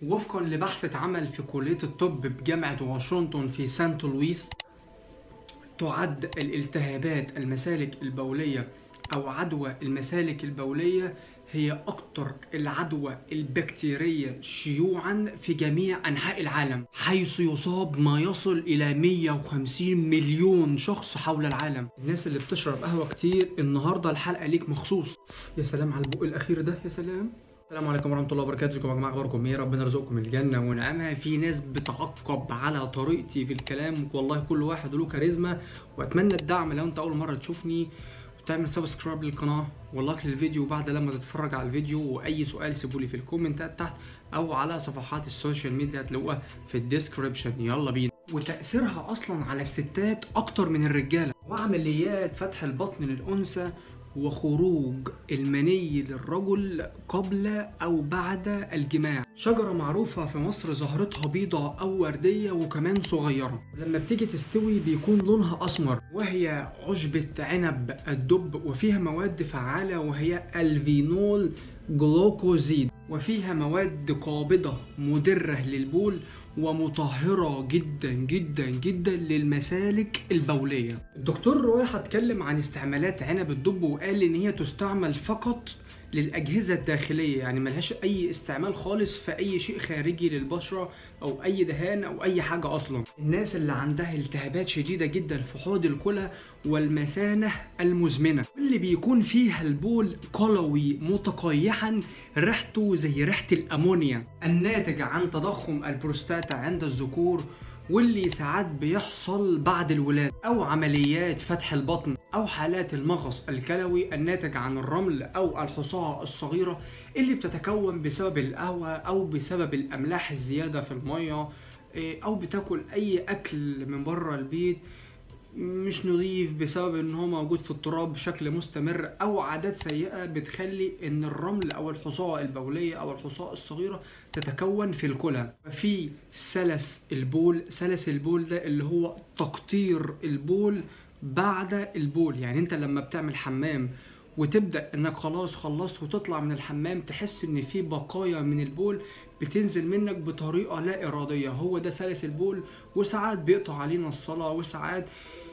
وفقا لبحث اتعمل في كلية الطب بجامعة واشنطن في سانت لويس تعد الالتهابات المسالك البولية أو عدوى المسالك البولية هي أكتر العدوى البكتيرية شيوعا في جميع أنحاء العالم حيث يصاب ما يصل إلى 150 مليون شخص حول العالم الناس اللي بتشرب قهوة كتير النهاردة الحلقة ليك مخصوص يا سلام على البق الأخير ده يا سلام السلام عليكم ورحمة الله وبركاته ازيكم يا جماعة اخباركم ايه ربنا يرزقكم الجنة ونعمها في ناس بتعقب على طريقتي في الكلام والله كل واحد له كاريزما واتمنى الدعم لو انت اول مرة تشوفني وتعمل سبسكرايب للقناة ولايك للفيديو بعد لما تتفرج على الفيديو واي سؤال سيبولي في الكومنتات تحت او على صفحات السوشيال ميديا هتلاقوها في الديسكريبشن يلا بينا وتأثيرها اصلا على الستات اكتر من الرجالة وعمليات فتح البطن للانثى وخروج المني للرجل قبل او بعد الجماع شجرة معروفة في مصر زهرتها بيضة او وردية وكمان صغيرة لما بتيجي تستوي بيكون لونها اسمر وهي عشبة عنب الدب وفيها مواد فعالة وهي الفينول جلوكوزيد وفيها مواد قابضة مدرة للبول ومطهرة جدا جدا جدا للمسالك البولية الدكتور رويح اتكلم عن استعمالات عنب الدب وقال ان هي تستعمل فقط للأجهزة الداخلية يعني ملهاش أي استعمال خالص في أي شيء خارجي للبشرة أو أي دهان أو أي حاجة أصلا الناس اللي عندها التهابات شديدة جدا في حوض الكلى والمثانة المزمنة واللي بيكون فيها البول قلوي متقيحا ريحته زي ريحة الأمونيا الناتج عن تضخم البروستاتا عند الذكور واللي ساعات بيحصل بعد الولادة أو عمليات فتح البطن أو حالات المغص الكلوي الناتج عن الرمل أو الحصاة الصغيرة اللي بتتكون بسبب القهوة أو بسبب الأملاح الزيادة في المية أو بتاكل أي أكل من بره البيت مش نظيف بسبب ان هو موجود في التراب بشكل مستمر او عادات سيئه بتخلي ان الرمل او الحصاه البوليه او الحصاه الصغيره تتكون في الكلى في سلس البول سلس البول ده اللي هو تقطير البول بعد البول يعني انت لما بتعمل حمام وتبدا انك خلاص خلصت وتطلع من الحمام تحس ان في بقايا من البول بتنزل منك بطريقه لا اراديه هو ده سلس البول وساعات بيقطع علينا الصلاه وساعات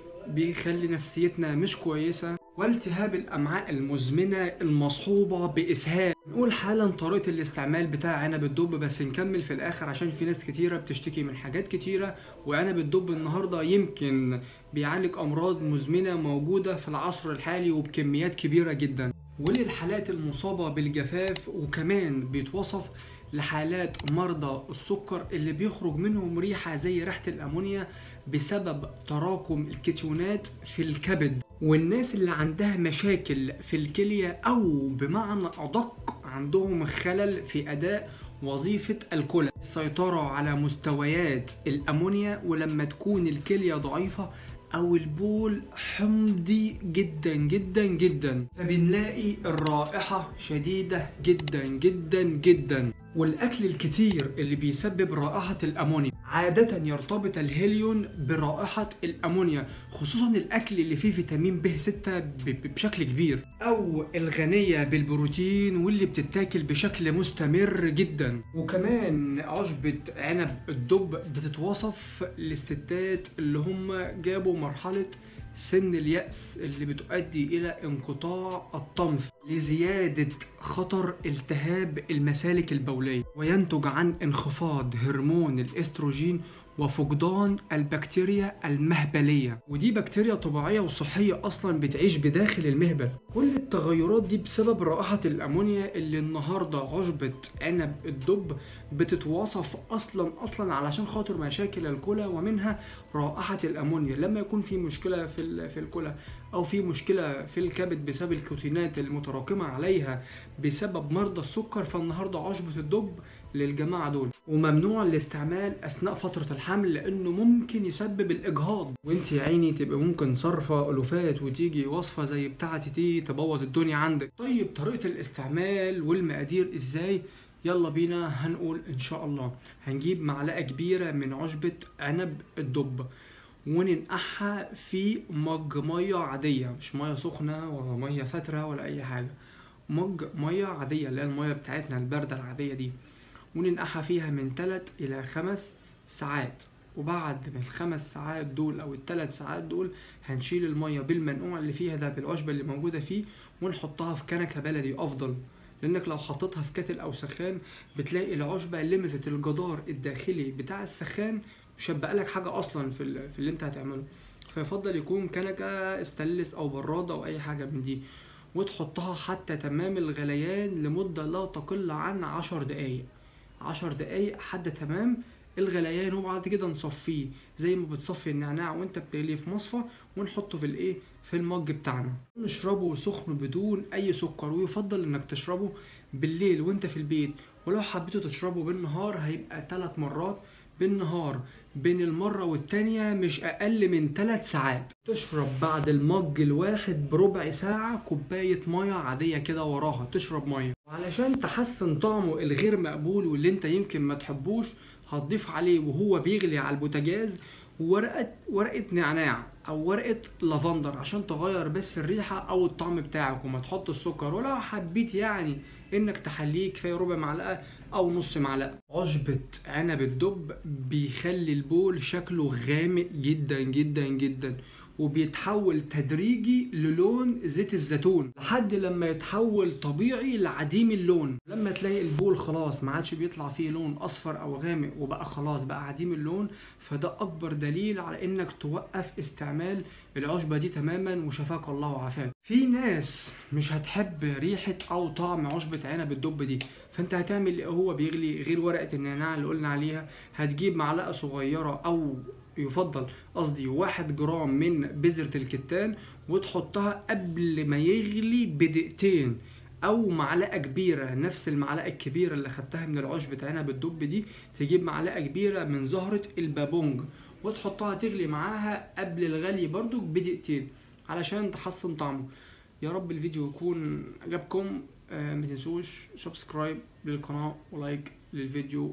بيخلي نفسيتنا مش كويسه والتهاب الامعاء المزمنه المصحوبه باسهال نقول حالا طريقه الاستعمال بتاع عنب الدب بس نكمل في الاخر عشان في ناس كتيره بتشتكي من حاجات كتيره وعنب الدب النهارده يمكن بيعالج امراض مزمنه موجوده في العصر الحالي وبكميات كبيره جدا وللحالات المصابه بالجفاف وكمان بيتوصف لحالات مرضى السكر اللي بيخرج منهم ريحة زي ريحة الأمونيا بسبب تراكم الكتيونات في الكبد والناس اللي عندها مشاكل في الكلية أو بمعنى أدق عندهم خلل في أداء وظيفة الكلى السيطرة على مستويات الأمونيا ولما تكون الكلية ضعيفة او البول حمضي جدا جدا جدا فبنلاقي الرائحة شديدة جدا جدا جدا والاكل الكتير اللي بيسبب رائحة الامونيا عادة يرتبط الهيليون برائحة الامونيا خصوصا الاكل اللي فيه فيتامين ب 6 بشكل كبير او الغنية بالبروتين واللي بتتاكل بشكل مستمر جدا وكمان عشبة عنب الدب بتتوصف للستات اللي هم جابوا مرحلة سن اليأس اللي بتؤدي إلى انقطاع الطمث لزيادة خطر التهاب المسالك البولية وينتج عن انخفاض هرمون الاستروجين وفقدان البكتيريا المهبلية ودي بكتيريا طبيعية وصحية أصلا بتعيش بداخل المهبل كل التغيرات دي بسبب رائحة الأمونيا اللي النهاردة عشبة عنب الدب بتتوصف أصلا أصلا علشان خاطر مشاكل الكلى ومنها رائحة الأمونيا لما يكون في مشكلة في في الكلى أو في مشكلة في الكبد بسبب الكوتينات المتراكمة عليها بسبب مرضى السكر فالنهاردة عشبة الدب للجماعة دول وممنوع الاستعمال أثناء فترة الحمل لأنه ممكن يسبب الإجهاض وانت يا عيني تبقى ممكن صرفة ألوفات وتيجي وصفة زي بتاعتي دي تبوظ الدنيا عندك طيب طريقة الاستعمال والمقادير ازاي يلا بينا هنقول ان شاء الله هنجيب معلقة كبيرة من عشبة عنب الدب وننقعها في مج مية عادية مش مية سخنة ولا مية فترة ولا أي حاجة مج مية عادية اللي هي المية بتاعتنا الباردة العادية دي وننقعها فيها من 3 الى 5 ساعات وبعد من الخمس ساعات دول او الثلاث ساعات دول هنشيل الميه بالمنقوع اللي فيها ده بالعشبه اللي موجوده فيه ونحطها في كنكه بلدي افضل لانك لو حطيتها في كتل او سخان بتلاقي العشبه لمست الجدار الداخلي بتاع السخان مش هتبقى لك حاجه اصلا في, ال- في اللي انت هتعمله فيفضل يكون كنكه استانلس او براده او اي حاجه من دي وتحطها حتى تمام الغليان لمده لا تقل عن عشر دقايق عشر دقايق حد تمام الغليان وبعد كده نصفيه زي ما بتصفي النعناع وانت بتغليه في مصفى ونحطه في الايه في المج بتاعنا نشربه سخن بدون اي سكر ويفضل انك تشربه بالليل وانت في البيت ولو حبيتوا تشربه بالنهار هيبقى ثلاث مرات بالنهار بين المرة والتانية مش أقل من ثلاث ساعات تشرب بعد المج الواحد بربع ساعة كوباية مية عادية كده وراها تشرب مية وعلشان تحسن طعمه الغير مقبول واللي انت يمكن ما تحبوش هتضيف عليه وهو بيغلي على البوتاجاز ورقة ورقة نعناع أو ورقة لافندر عشان تغير بس الريحة أو الطعم بتاعك وما تحط السكر ولو حبيت يعني إنك تحليه كفاية ربع معلقة أو نص معلقة عشبة عنب الدب بيخلي البول شكله غامق جدا جدا جدا وبيتحول تدريجي للون زيت الزيتون لحد لما يتحول طبيعي لعديم اللون لما تلاقي البول خلاص ما عادش بيطلع فيه لون اصفر او غامق وبقى خلاص بقى عديم اللون فده اكبر دليل على انك توقف استعمال العشبه دي تماما وشفاك الله وعافاك في ناس مش هتحب ريحه او طعم عشبه عنب الدب دي فانت هتعمل ايه هو بيغلي غير ورقه النعناع اللي قلنا عليها هتجيب معلقه صغيره او يفضل قصدي واحد جرام من بذرة الكتان وتحطها قبل ما يغلي بدقيقتين او معلقه كبيره نفس المعلقه الكبيره اللي خدتها من العشبة عنب الدب دي تجيب معلقه كبيره من زهره البابونج وتحطها تغلي معاها قبل الغلي برضو بدقيقتين علشان تحسن طعمه يا رب الفيديو يكون عجبكم آه ما تنسوش سبسكرايب للقناه ولايك للفيديو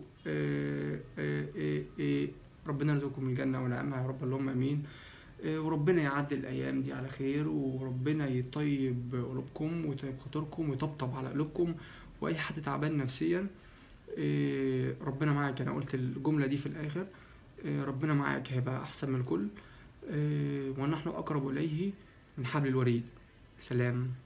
آه آه آه آه ربنا يرزقكم الجنة ونعمها يا رب اللهم امين آه، وربنا يعدي الايام دي على خير وربنا يطيب قلوبكم ويطيب خاطركم ويطبطب على قلوبكم واي حد تعبان نفسيا آه، ربنا معاك انا قلت الجملة دي في الاخر آه، ربنا معاك هيبقى احسن من الكل آه، ونحن اقرب اليه من حبل الوريد سلام